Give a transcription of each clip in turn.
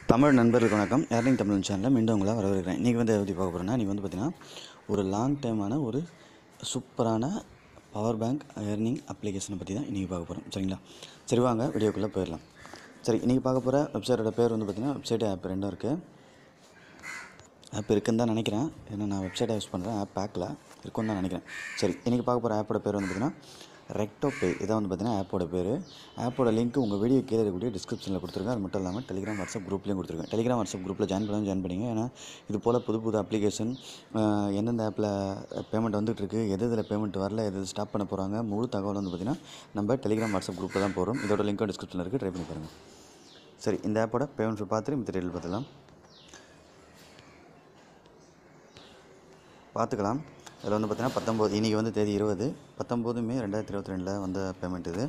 தமிழ் நண்பர்களுக்கு வணக்கம் ஏர்னிங் தமிழ் சேனலில் மீண்டும் உங்களை வரவேற்கிறேன் இன்றைக்கி வந்து எப்படி பார்க்க போகிறேன்னா நீங்கள் வந்து பார்த்தீங்கன்னா ஒரு லாங் டைமான ஒரு சூப்பரான பவர் பேங்க் ஏர்னிங் அப்ளிகேஷனை பற்றி தான் இன்றைக்கி பார்க்க போகிறோம் சரிங்களா சரி வாங்க வீடியோக்குள்ளே போயிடலாம் சரி இன்றைக்கி பார்க்க போகிற வெப்சைட்டோட பேர் வந்து பார்த்திங்கன்னா வெப்சைட் ஆப் ரெண்டும் இருக்குது ஆப் இருக்குன்னு தான் நினைக்கிறேன் ஏன்னா நான் வெப்சைட்டை யூஸ் பண்ணுறேன் ஆப் பேக்கில் இருக்குன்னு தான் நினைக்கிறேன் சரி இன்றைக்கி பார்க்க போகிற ஆப்போட பேர் வந்து பார்த்திங்கன்னா ரெக்டோ பே இதான் வந்து பார்த்திங்கன்னா ஆப்போட பேர் ஆப்போட லிங்க் உங்கள் வீடியோ கீழே இருக்கக்கூடிய டிஸ்கிரிப்ஷனில் கொடுத்துருக்கேன் அது மட்டும் இல்லாமல் டெலிகிராம் வாட்ஸ்அப் குரூப்லேயும் கொடுத்துருக்கேன் டெலிகிராம் வாட்ஸ்அப் குரூப்பில் ஜாயின் பண்ணி ஜாயின் பண்ணிங்க ஏன்னா இது போல் புது புது அப்ளிகேஷன் எந்தெந்த ஆப்பில் பேமெண்ட் வந்துட்டுருக்கு எது இதில் பேமெண்ட் வரல எது ஸ்டாப் பண்ண போகிறாங்க முழு தகவல் வந்து பார்த்திங்கன்னா நம்ம டெலிகிராம் வாட்ஸ்அப் குரூப்பில் தான் போகிறோம் இதோட லிங்க்கும் டிஸ்கிரிப்ஷனில் இருக்குது ட்ரை பண்ணி பாருங்கள் சரி இந்த ஆப்போட பேமெண்ட் பார்த்துட்டு மித்த டீட்டெயில் பார்த்துக்கலாம் பார்த்துக்கலாம் இதில் வந்து பார்த்தீங்கன்னா பத்தொம்போது இன்றைக்கி வந்து தேதி இருபது பத்தொம்போது மே ரெண்டாயிரத்தி இருபத்தி ரெண்டில் வந்த பேமெண்ட் இது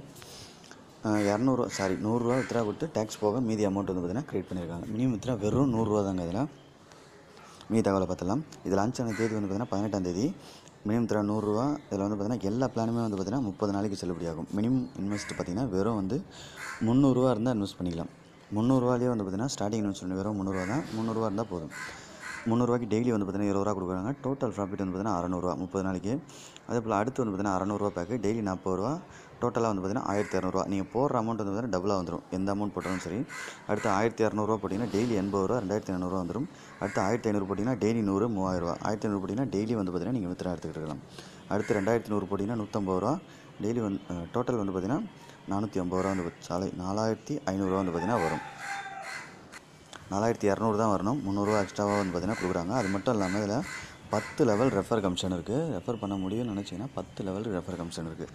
இரநூறுவா சாரி நூறுரூவா வித்ரா விட்டு டேக்ஸ் போக மீதி அமௌண்ட் வந்து பார்த்தீங்கன்னா க்ரியேட் பண்ணியிருக்காங்க மினிமம் வித்ரா வெறும் நூறுரூவா தாங்க இதில் மீதி தகவலை பார்த்துலாம் இது லான்ச் ஆன தேதி வந்து பார்த்தீங்கன்னா பதினெட்டாம் தேதி மினிமம் வித்ரா நூறுரூவா இதில் வந்து பார்த்தீங்கன்னா எல்லா பிளானுமே வந்து பார்த்தீங்கன்னா முப்பது நாளைக்கு செல்லுபடியாகும் மினிமம் இன்வெஸ்ட் பார்த்தீங்கன்னா வெறும் வந்து முந்நூறுரூவா இருந்தால் இன்வெஸ்ட் பண்ணிக்கலாம் முந்நூறுரூவாலேயே வந்து பார்த்தீங்கன்னா ஸ்டார்டிங் இன்வெஸ்ட் வெறும் முந்நூறுரூவா தான் முந்நூறுரூவா இருந்தால் போதும் முந்நூறுவாய்க்கு டெய்லி வந்து பார்த்தீங்கன்னா இருபது ரூபா கொடுக்குறாங்க டோட்டல் ப்ராஃபிட் வந்து பார்த்தீங்கன்னா அறநூறுவா முப்பது நாளைக்கு அதே போல் அடுத்து வந்து பார்த்தீங்கன்னா அறநூறுவா பேக்கு டெய்லி நாற்பது ரூபா டோட்டலாக வந்து பார்த்தீங்கன்னா ஆயிரத்தி இரநூறுவா நீங்கள் போடுற அமௌண்ட் வந்து பார்த்தீங்கன்னா டபுளாக வந்துடும் எந்த அமௌண்ட் போட்டாலும் சரி அடுத்து ஆயிரத்தி இரநூறுவா போட்டிங்கன்னா டெய்லி எண்பது ரூபா ரெண்டாயிரத்தி ஐநூறுரூவா வந்துடும் அடுத்து ஆயிரத்தி ஐநூறு போட்டிங்கன்னா டெய்லி நூறு மூவாயிரரூவா ஆயிரத்தி ஐநூறு போட்டிங்கன்னா டெய்லி வந்து பார்த்தீங்கன்னா நீங்கள் வித்திரா எடுத்துக்கிட்டு இருக்கலாம் அடுத்து ரெண்டாயிரத்தி நூறு போட்டிங்கன்னா நூற்றம்பது ரூபா டெய்லி வந்து டோட்டல் வந்து பார்த்தீங்கன்னா நானூற்றி ஐம்பது ரூபா வந்து சாலை நாலாயிரத்தி ஐநூறுரூவா வந்து பார்த்தீங்கன்னா வரும் நாலாயிரத்தி இரநூறு தான் வரணும் முந்நூறுரூவா எக்ஸ்ட்ராவாக வந்து பார்த்தீங்கன்னா கொடுக்குறாங்க அது மட்டும் இல்லாமல் இதில் பத்து லெவல் ரெஃபர் கமிஷன் இருக்குது ரெஃபர் பண்ண முடியும்னு நினச்சிங்கன்னா பத்து லெவல் ரெஃபர் கமிஷன் இருக்குது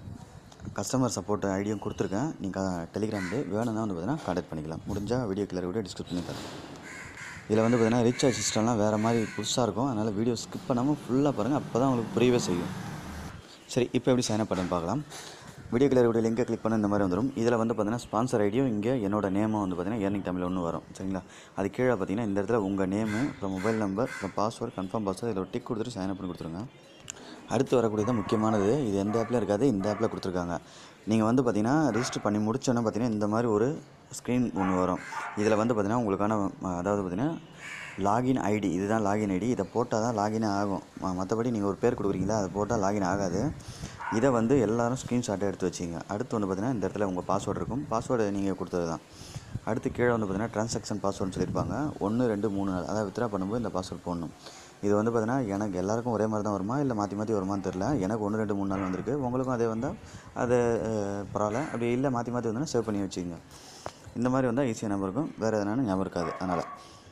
கஸ்டமர் சப்போர்ட் ஐடியும் கொடுத்துருக்கேன் நீங்கள் டெலிகிராமில் வேணும்னா வந்து பார்த்தீங்கன்னா கான்டாக்ட் பண்ணிக்கலாம் முடிஞ்சால் வீடியோ கிளர் வீடியோ டிஸ்கிரிப்ஷனில் தரேன் இதில் வந்து பார்த்தீங்கன்னா ரீசார்ஜ் சிஸ்டம்லாம் வேறு மாதிரி புதுசாக இருக்கும் அதனால் வீடியோ ஸ்கிப் பண்ணாமல் ஃபுல்லாக பாருங்கள் அப்போ தான் உங்களுக்கு புரியவே செய்யும் சரி இப்போ எப்படி சைன் அப் பண்ணுன்னு பார்க்கலாம் வீடியோ கிளருடைய லிங்கை கிளிக் பண்ண இந்த மாதிரி வந்துடும் இதில் வந்து பார்த்தீங்கன்னா ஸ்பான்சர் ஐடியும் இங்கே என்னோட நேமும் வந்து பார்த்தீங்கன்னா ஏர்னிங் தமிழ் ஒன்று வரும் சரிங்களா அது கீழே பார்த்தீங்கன்னா இந்த இடத்துல உங்கள் நேமு அப்புறம் மொபைல் நம்பர் அப்புறம் பாஸ்வேர்டு கன்ஃபார்ம் பாஸ்வேர்டு இதில் ஒரு டிக் கொடுத்துட்டு சைன் அப் பண்ணி கொடுத்துருங்க அடுத்து வரக்கூடியது முக்கியமானது இது எந்த ஆப்பில் இருக்காது இந்த ஆப்பில் கொடுத்துருக்காங்க நீங்கள் வந்து பார்த்தீங்கன்னா ரிஜிஸ்டர் பண்ணி முடிச்சோன்னே பார்த்தீங்கன்னா இந்த மாதிரி ஒரு ஸ்க்ரீன் ஒன்று வரும் இதில் வந்து பார்த்தீங்கன்னா உங்களுக்கான ம- அதாவது பார்த்தீங்கன்னா லாகின் ஐடி இதுதான் லாகின் ஐடி இதை போட்டால் தான் லாகின் ஆகும் ம- மற்றபடி நீங்கள் ஒரு பேர் கொடுக்குறீங்களா அதை போட்டால் லாகின் ஆகாது இதை வந்து எல்லாரும் ஸ்க்ரீன்ஷாட்டை எடுத்து வச்சிங்க அடுத்து வந்து பார்த்தீங்கன்னா இந்த இடத்துல உங்கள் பாஸ்வேர்டு இருக்கும் பாஸ்வேர்டு நீங்கள் கொடுத்தது தான் அடுத்து கீழே வந்து பார்த்தீங்கன்னா ட்ரான்சாக்ஷன் பாஸ்வேர்டுன்னு சொல்லியிருப்பாங்க ஒன்று ரெண்டு மூணு நாள் அதாவது வித்ரா பண்ணும்போது இந்த பாஸ்வேர்டு போடணும் இது வந்து பார்த்தீங்கன்னா எனக்கு எல்லாருக்கும் ஒரே மாதிரி தான் வருமா இல்லை மாற்றி மாற்றி வருமான்னு தெரில எனக்கு ஒன்று ரெண்டு மூணு நாள் வந்திருக்கு உங்களுக்கும் அதே வந்தால் அது அஹ், பரவாயில்ல அப்படி இல்லை மாற்றி மாற்றி வந்தோன்னா சேவ் பண்ணி வச்சுக்கோங்க இந்த மாதிரி வந்தால் ஈஸியாக ஞாபகம் இருக்கும் வேறு எதனாலும் ஞாபகம் இருக்காது அதனால்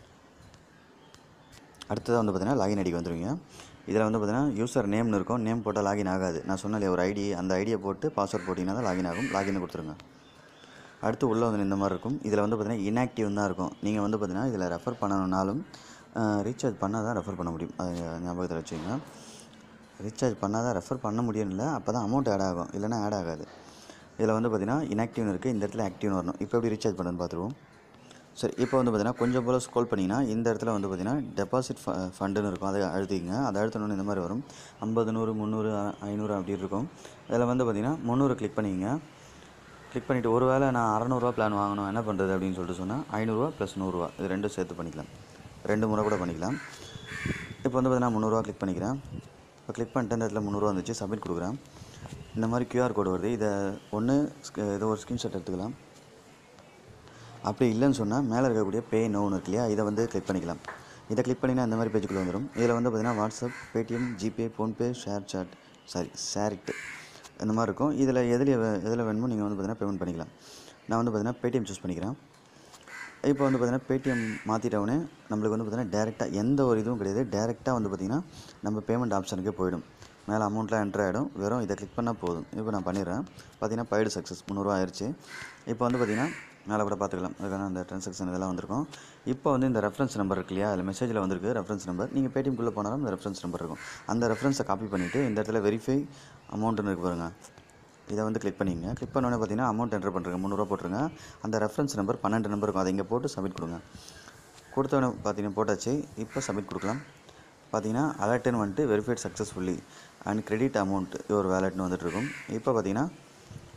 அடுத்ததாக வந்து பார்த்தீங்கன்னா லாகின் ஐடிக்கு வந்துருவீங்க இதில் வந்து பார்த்தீங்கன்னா யூசர் நேம்னு இருக்கும் நேம் போட்டால் லாகின் ஆகாது நான் சொன்னாலே ஒரு ஐடி அந்த ஐடியை போட்டு பாஸ்வேர்ட் போட்டிங்கன்னா தான் லாகின் ஆகும் லாகின் கொடுத்துருங்க அடுத்து உள்ளே வந்து இந்த மாதிரி இருக்கும் இதில் வந்து பார்த்தீங்கன்னா இன்ஆக்டிவ் தான் இருக்கும் நீங்கள் வந்து பார்த்தீங்கன்னா இதில் ரெஃபர் பண்ணணும்னாலும் ரீசார்ஜ் பண்ணால் தான் ரெஃபர் பண்ண முடியும் அது ஞாபகத்தில் வச்சுக்கோங்க ரீசார்ஜ் பண்ணால் தான் ரெஃபர் பண்ண முடியும் இல்லை அப்போ தான் அமௌண்ட் ஆட் ஆகும் இல்லைன்னா ஆட் ஆகாது இதில் வந்து பார்த்தீங்கன்னா இன்ஆக்டிவ்னு இருக்குது இந்த இடத்துல ஆக்டிவ்னு வரணும் இப்போ எப்படி ரீசார்ஜ் பண்ணுன்னு பார்த்துருவோம் சரி இப்போ வந்து பார்த்தீங்கன்னா கொஞ்சம் போல் ஸ்க்ரோல் பண்ணிங்கன்னா இந்த இடத்துல வந்து பார்த்தீங்கன்னா டெபாசிட் ஃபண்டுன்னு இருக்கும் அதை அழுத்திங்க அதை அழுத்தணுன்னு இந்த மாதிரி வரும் ஐம்பது நூறு முந்நூறு ஐநூறு அப்படி இருக்கும் இதில் வந்து பார்த்தீங்கன்னா முந்நூறு கிளிக் பண்ணிக்கங்க கிளிக் பண்ணிவிட்டு ஒரு வேளை நான் அறநூறுவா பிளான் வாங்கணும் என்ன பண்ணுறது அப்படின்னு சொல்லிட்டு சொன்னால் ஐநூறுரூவா ப்ளஸ் நூறுரூவா இது ரெண்டும் சேர்த்து பண்ணிக்கலாம் ரெண்டு முறை கூட பண்ணிக்கலாம் இப்போ வந்து பார்த்தீங்கன்னா முந்நூறுரூவா கிளிக் பண்ணிக்கிறேன் இப்போ கிளிக் பண்ணிட்டு இந்த இடத்துல முந்நூறுரூவா வந்துச்சு சப்மிட் கொடுக்குறேன் இந்த மாதிரி QR கோடு வருது இதை ஒன்று ஏதோ ஒரு ஸ்க்ரீன்ஷாட் எடுத்துக்கலாம் அப்படி இல்லைன்னு சொன்னால் மேலே இருக்கக்கூடிய பே நோன்னு இருக்கு இல்லையா இதை வந்து கிளிக் பண்ணிக்கலாம் இதை கிளிக் பண்ணினா இந்த மாதிரி பேஜுக்குள்ளே வந்துடும் இதில் வந்து பார்த்தீங்கன்னா WhatsApp Paytm GPay PhonePe ShareChat sorry SHAREit இந்த மாதிரி இருக்கும் இதில் எதில் எதில் வேணுமோ நீங்கள் வந்து பார்த்தீங்கன்னா பேமெண்ட் பண்ணிக்கலாம் நான் வந்து பார்த்தீங்கன்னா பேடிஎம் சூஸ் பண்ணிக்கிறேன் இப்போ வந்து பார்த்தீங்கன்னா பேடிஎம் மாற்றிட்டவுடனே நம்மளுக்கு வந்து பார்த்தீங்கன்னா டேரெக்டாக எந்த ஒரு இதுவும் கிடையாது டேரெக்டாக வந்து பார்த்தீங்கன்னா நம்ம பேமெண்ட் ஆப்ஷனுக்கே போயிடும் மேலே அமௌண்ட்லாம் என்ட்ரு ஆகிடும் வெறும் இதை கிளிக் பண்ணால் போதும் இப்போ நான் பண்ணிடுறேன் பார்த்தீங்கன்னா பைடு சக்ஸஸ் முந்நூறுவா ஆயிடுச்சு இப்போ வந்து பார்த்தீங்கன்னா மேலே கூட பார்த்துக்கலாம் அதுக்கான அந்த ட்ரான்சாக்ஷன் இதெல்லாம் வந்திருக்கும் இப்போ வந்து இந்த ரெஃபரன்ஸ் நம்பர் இருக்கு இல்லையா அதில் மெசேஜில் வந்திருக்கு ரெஃபரன்ஸ் நம்பர் நீங்கள் பேடிஎம்குள்ளே போனாலும் இந்த ரெஃபரன்ஸ் நம்பர் இருக்கும் அந்த ரெஃபரன்ஸை காப்பி பண்ணிவிட்டு இந்த இடத்துல வெரிஃபை அமௌண்ட்டுன்னு இருக்கு பாருங்கள் இதை வந்து கிளிக் பண்ணிங்க கிளிக் பண்ணோடனே பார்த்தீங்கன்னா அமௌண்ட் என்டர் பண்ணுறங்க முந்நூறுவா போட்டுருங்க அந்த ரெஃபரன்ஸ் நம்பர் பன்னெண்டு நம்பர் இருக்கும் அதை இங்கே போட்டு சப்மிட் கொடுங்க கொடுத்தோடனே பார்த்தீங்கன்னா போட்டாச்சு இப்போ சப்மிட் கொடுக்கலாம் பார்த்தீங்கன்னா அலர்ட்னு வந்துட்டு verified successfully and credit amount ஒரு வேலட்னு வந்துட்டு இருக்கும் இப்போ பார்த்தீங்கன்னா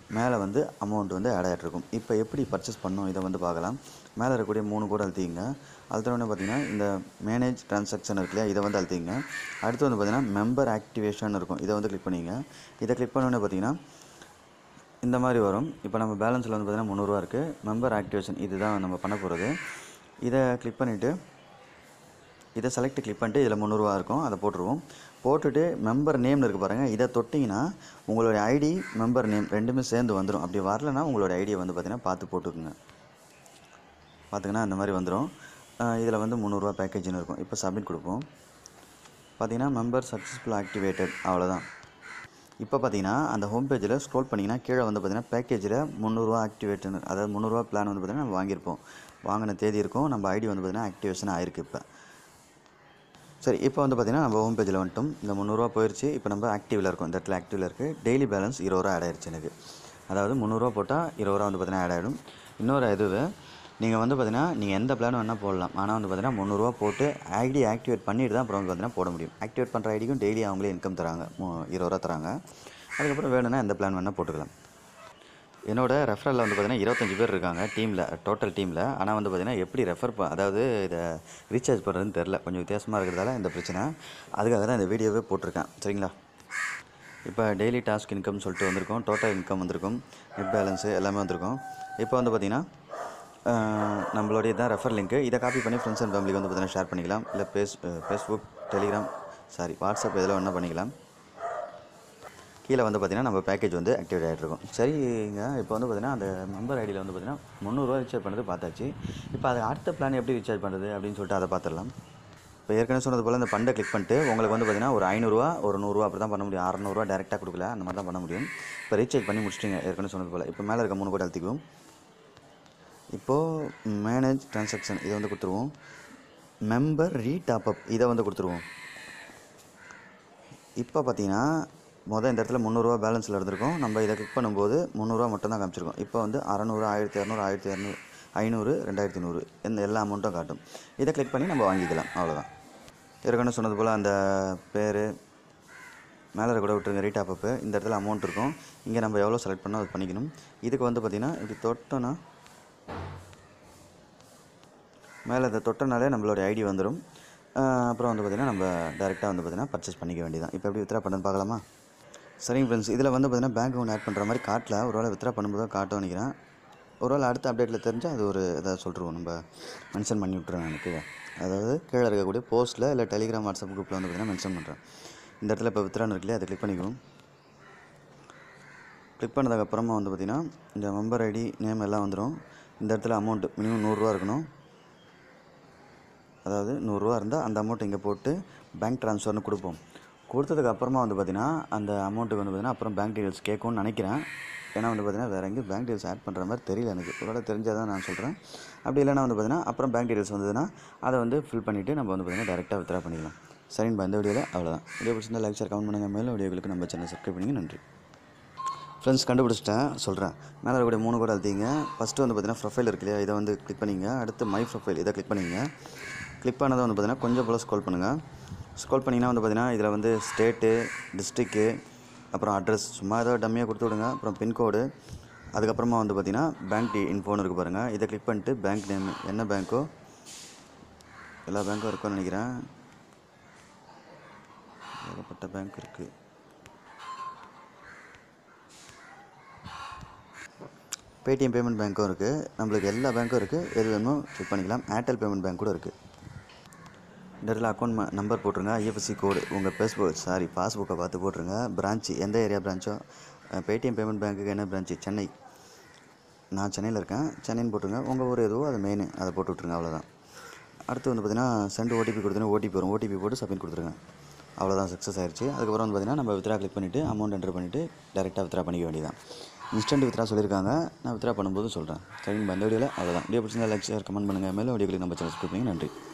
மேலே வந்து அமௌண்ட் வந்து ஆட் ஆகிட்டு இருக்கும் இப்போ எப்படி பர்ச்சேஸ் பண்ணணும் இதை வந்து பார்க்கலாம் மேலே இருக்கக்கூடிய மூணு கூட அழுத்திங்க அழுத்தினோடனே பார்த்தீங்கன்னா இந்த மேனேஜ் ட்ரான்சாக்ஷன் இருக்கு இல்லையா இதை வந்து அழுத்திங்க அடுத்து வந்து பார்த்தீங்கன்னா மெம்பர் ஆக்டிவேஷன் இருக்கும் இதை வந்து கிளிக் பண்ணிங்க இதை கிளிக் பண்ணோடனே பார்த்தீங்கன்னா இந்த மாதிரி வரும் இப்போ நம்ம பேலன்ஸில் வந்து பார்த்தீங்கன்னா முந்நூறுரூவா இருக்குது மெம்பர் ஆக்டிவேஷன் இதுதான் நம்ம பண்ண போகிறது இதை கிளிக் பண்ணிவிட்டு இதை செலக்ட் கிளிக் பண்ணிட்டு இதில் முந்நூறுரூவா இருக்கும் அதை போட்டுருவோம் போட்டுட்டு மெம்பர் நேம்னு இருக்குது பாருங்கள் இதை தொட்டிங்கன்னா உங்களுடைய ஐடி மெம்பர் நேம் ரெண்டுமே சேர்ந்து வந்துடும் அப்படி வரலன்னா உங்களோட ஐடியை வந்து பார்த்தீங்கன்னா பார்த்து போட்டுக்குங்க பார்த்திங்கன்னா இந்த மாதிரி வந்துடும் இதில் வந்து முந்நூறுரூவா பேக்கேஜ்னு இருக்கும் இப்போ சப்மிட் கொடுப்போம் பார்த்தீங்கன்னா மெம்பர் சக்ஸஸ்ஃபுல் ஆக்டிவேட்டட் அவ்வளோதான் இப்போ பார்த்தீங்கன்னா அந்த ஹோம் பேஜில் ஸ்க்ரோல் பண்ணிங்கன்னா கீழே வந்து பார்த்தீங்கன்னா பேக்கேஜில் முந்நூறுரூவா ஆக்டிவேட்னு அதாவது முந்நூறுரூவா பிளான் வந்து பார்த்தீங்கன்னா நம்ம வாங்கியிருப்போம் வாங்கின தேதி இருக்கும் நம்ம ஐடி வந்து பார்த்தீங்கன்னா ஆக்டிவேஷன் ஆயிருக்கு இப்போ சரி இப்போ வந்து பார்த்தீங்கன்னா நம்ம ஹோம் பேஜில் வந்துட்டோம் இந்த முந்நூறுரூவா போயிடுச்சு இப்போ நம்ம ஆக்டிவில் இருக்கோம் இந்த இடத்துல ஆக்டிவில் இருக்குது டெய்லி பேலன்ஸ் இருபது ரூபா ஆட் ஆயிடுச்சு எனக்கு அதாவது முந்நூறுரூவா போட்டால் இருபது ரூபா வந்து பார்த்தீங்கன்னா ஆட் ஆகிடும் இன்னொரு இதுவு நீங்கள் வந்து பார்த்தீங்கன்னா நீங்கள் எந்த பிளான் வேணால் போடலாம் ஆனால் வந்து பார்த்தீங்கன்னா முந்நூறுரூவா போட்டு ஐடி ஆக்டிவேட் பண்ணிட்டு தான் அப்புறம் வந்து பார்த்தீங்கன்னா போட முடியும் ஆக்டிவேட் பண்ணுற ஐடிக்கும் டெய்லி அவங்களே இன்கம் தராங்க மு இருபது ரூபா தராங்க அதுக்கப்புறம் வேணும்னா எந்த பிளான் வேணால் போட்டுக்கலாம் என்னோட ரெஃபரலில் வந்து பார்த்தீங்கன்னா இருபத்தஞ்சி பேர் இருக்காங்க டீமில் டோட்டல் டீமில் ஆனால் வந்து பார்த்தீங்கன்னா எப்படி ரெஃபர் ப அதாவது இதை ரீசார்ஜ் பண்ணுறதுன்னு தெரில கொஞ்சம் வித்தியாசமாக இருக்கிறதால இந்த பிரச்சனை அதுக்காக தான் இந்த வீடியோவே போட்டிருக்கேன் சரிங்களா இப்போ டெய்லி டாஸ்க் இன்கம் சொல்லிட்டு வந்திருக்கோம் டோட்டல் இன்கம் வந்திருக்கும் நெட் பேலன்ஸு எல்லாமே வந்திருக்கும் இப்போ வந்து பார்த்திங்கன்னா நம்மளுடைய தான் ரெஃபர் லிங்க்கு இதை காப்பி பண்ணி ஃப்ரெண்ட்ஸ் அண்ட் ஃபேமிலிக்கு வந்து பார்த்தீங்கன்னா ஷேர் பண்ணிக்கலாம் இல்லை face Facebook Telegram sorry WhatsApp இதில் வேணால் பண்ணிக்கலாம் கீழே வந்து பார்த்திங்கன்னா நம்ம பேக்கேஜ் வந்து ஆக்டிவேட் ஆகிட்டு இருக்கும் சரிங்க இப்போ வந்து பார்த்திங்கன்னா அந்த மெம்பர் ஐடியில் வந்து பார்த்திங்கன்னா முந்நூறுரூவா ரீசார்ஜ் பண்ணுறது பார்த்தாச்சு இப்போ அது அடுத்த பிளான் எப்படி ரீசார்ஜ் பண்ணுறது அப்படின்னு சொல்லிட்டு அதை பார்த்துடலாம் இப்போ ஏற்கனவே சொன்னது போல் இந்த ஃபண்டை கிளிக் பண்ணிட்டு உங்களுக்கு வந்து பார்த்திங்கன்னா ஒரு ஐநூறுரூவா ஒரு நூறுரூவா அப்படி தான் பண்ண முடியும் அறநூறுவா டேரெக்டாக கொடுக்கல அந்த மாதிரி தான் பண்ண முடியும் இப்போ ரீசார்ஜ் பண்ணி முடிச்சிட்டிங்க ஏற்கனவே சொன்னது போல் இப்போ மேலே இருக்க மூணு கூட அழுத்திக்குவோம் இப்போது மேனேஜ் ட்ரான்சாக்ஷன் இதை வந்து கொடுத்துருவோம் மெம்பர் ரீடாப் அப் இதை வந்து கொடுத்துருவோம் இப்போ பார்த்தீங்கன்னா மொதல் இந்த இடத்துல முந்நூறுரூவா பேலன்ஸில் இருந்திருக்கும் நம்ம இதை கிளிக் பண்ணும்போது முந்நூறுரூவா மட்டும் தான் காமிச்சிருக்கோம் இப்போ வந்து அறநூறு ஆயிரத்தி இரநூறு ஆயிரத்தி இரநூறு ஐநூறு ரெண்டாயிரத்தி நூறு இந்த எல்லா அமௌண்ட்டும் காட்டும் இதை கிளிக் பண்ணி நம்ம வாங்கிக்கலாம் அவ்வளோதான் ஏற்கனவே சொன்னது போல் அந்த பேர் மேலே கூட விட்டுருங்க ரீட் அப்பு இந்த இடத்துல அமௌண்ட் இருக்கும் இங்கே நம்ம எவ்வளோ செலக்ட் பண்ணோம் அது பண்ணிக்கணும் இதுக்கு வந்து பார்த்திங்கன்னா இப்படி தொட்டோன்னா மேலே இதை தொட்டனாலே நம்மளோட ஐடி வந்துடும் அப்புறம் வந்து பார்த்திங்கன்னா நம்ம டேரெக்டாக வந்து பார்த்திங்கன்னா பர்ச்சேஸ் பண்ணிக்க வேண்டியதான் இப்போ எப்படி வித்ரா பண்ணுன்னு பார்க்கலாமா சரிங்க ஃப்ரெண்ட்ஸ் இதில் வந்து பார்த்திங்கன்னா பேங்க் அக்கௌண்ட் ஆட் பண்ணுற மாதிரி காட்டல ஒரு வேளை வித்ரா பண்ணும்போது காட்டும் நினைக்கிறேன் ஒரு வேளை அடுத்த அப்டேட்டில் தெரிஞ்சால் அது ஒரு இதை சொல்லிருவோம் நம்ம மென்ஷன் பண்ணி விட்ருவேன் எனக்கு அதாவது கீழே இருக்கக்கூடிய போஸ்ட்டில் இல்லை டெலிகிராம் வாட்ஸ்அப் குரூப்பில் வந்து பார்த்திங்கன்னா மென்ஷன் பண்ணுறேன் இந்த இடத்துல இப்போ வித்ரான்னு இருக்கு இல்லையா அதை கிளிக் பண்ணிக்குவோம் கிளிக் பண்ணதுக்கப்புறமா வந்து பார்த்திங்கன்னா இந்த மெம்பர் ஐடி நேம் எல்லாம் வந்துடும் இந்த இடத்துல அமௌண்ட் மினிமம் நூறுரூவா இருக்கணும் அதாவது நூறுரூவா இருந்தால் அந்த அமௌண்ட் இங்கே போட்டு பேங்க் ட்ரான்ஸ்ஃபர்னு கொடுப்போம் கொடுத்ததுக்கு அப்புறமா வந்து பார்த்திங்கன்னா அந்த அமௌண்ட்டுக்கு வந்து பார்த்திங்கன்னா அப்புறம் பேங்க் டீடைல்ஸ் கேட்கும்னு நினைக்கிறேன் ஏன்னா வந்து பார்த்திங்கன்னா வேறு எங்கேயும் பேங்க் டீடைல்ஸ் ஆட் பண்ணுற மாதிரி தெரியல எனக்கு ஒருவேளை தெரிஞ்சால் தான் நான் சொல்கிறேன் அப்படி இல்லைனா வந்து பார்த்திங்கன்னா அப்புறம் பேங்க் டீடைல்ஸ் வந்ததுன்னா அதை வந்து ஃபில் பண்ணிவிட்டு நம்ம வந்து பார்த்திங்கன்னா டேரெக்டாக வித்ரா பண்ணிக்கலாம் சரிங்க இந்த வீடியோவில் அவ்வளோதான் வீடியோ பிடிச்சிருந்தா லைக் ஷேர் கமெண்ட் பண்ணுங்கள் மேலும் வீடியோகளுக்கு நம்ம சேனல் சப்ஸ்கிரைப் பண்ணிங்க நன்றி ஃப்ரெண்ட்ஸ் கண்டுபிடிச்சிட்டேன் சொல்கிறேன் மேலே இருக்கக்கூடிய மூணு கூட அழுத்திங்க ஃபஸ்ட்டு வந்து பார்த்தீங்கன்னா ப்ரொஃபைல் இருக்கு இல்லையா இதை வந்து கிளிக் பண்ணிங்க அடுத்து மை ப்ரொஃபைல் இதை கிளிக் பண்ணிங்க கிளிக் பண்ணதை வந்து பார்த்தீங்கன்னா கொஞ்சம் போல் ஸ்க்ரோல் பண்ணுங்கள் ஸ்க்ரோல் பண்ணிங்கன்னா வந்து பார்த்தீங்கன்னா இதில் வந்து ஸ்டேட்டு டிஸ்ட்ரிக்கு அப்புறம் அட்ரஸ் சும்மா ஏதோ டம்மியாக கொடுத்து விடுங்க அப்புறம் பின்கோடு அதுக்கப்புறமா வந்து பார்த்தீங்கன்னா பேங்க் டி இன்ஃபோன் இருக்குது பாருங்கள் இதை கிளிக் பண்ணிட்டு பேங்க் நேம் என்ன பேங்க்கோ எல்லா பேங்க்கும் இருக்கும்னு நினைக்கிறேன் ஏகப்பட்ட பேங்க் இருக்குது பேடிஎம் பேமெண்ட் பேங்க்கும் இருக்குது நம்மளுக்கு எல்லா பேங்க்கும் இருக்குது எது வேணுமோ கிளிக் பண்ணிக்கலாம் ஏர்டெல் பேமெண்ட் பேங்க் கூட இருக்குது இந்த இடத்துல அக்கௌண்ட் நம்பர் போட்டுருங்க ஐஎஃப்எஸ்சி கோடு உங்கள் பேஸ்புக் சாரி பாஸ்புக்கை பார்த்து போட்டுருங்க பிரான்ச்சு எந்த ஏரியா பிரான்ச்சோ பேடிஎம் பேமெண்ட் பேங்க்குக்கு என்ன பிரான்ச்சு சென்னை நான் சென்னையில் இருக்கேன் சென்னைன்னு போட்டுருங்க உங்கள் ஊர் எதுவோ அது மெயின் அதை போட்டு விட்ருங்க அவ்வளோதான் அடுத்து வந்து பார்த்தீங்கன்னா சென்ட் ஓடிபி கொடுத்தோன்னா ஓடிபி வரும் ஓடிபி போட்டு சப்மிட் கொடுத்துருங்க அவ்வளோதான் சக்ஸஸ் ஆயிடுச்சு அதுக்கப்புறம் வந்து பார்த்தீங்கன்னா நம்ம வித்ரா கிளிக் பண்ணிவிட்டு அமௌண்ட் என்டர் பண்ணிவிட்டு டேரெக்டாக வித்ரா பண்ணிக்க வேண்டியதான் இன்ஸ்டன்ட் வித்ரா சொல்லியிருக்காங்க நான் வித்ரா பண்ணும்போது சொல்கிறேன் சரிங்க இந்த வீடியோவில் அவ்வளோதான் வீடியோ பிடிச்சிருந்தா லைக் ஷேர் கமெண்ட் பண்ணுங்கள் மேலே வீடியோ கிளிக் நம்ம சேனல் நன்றி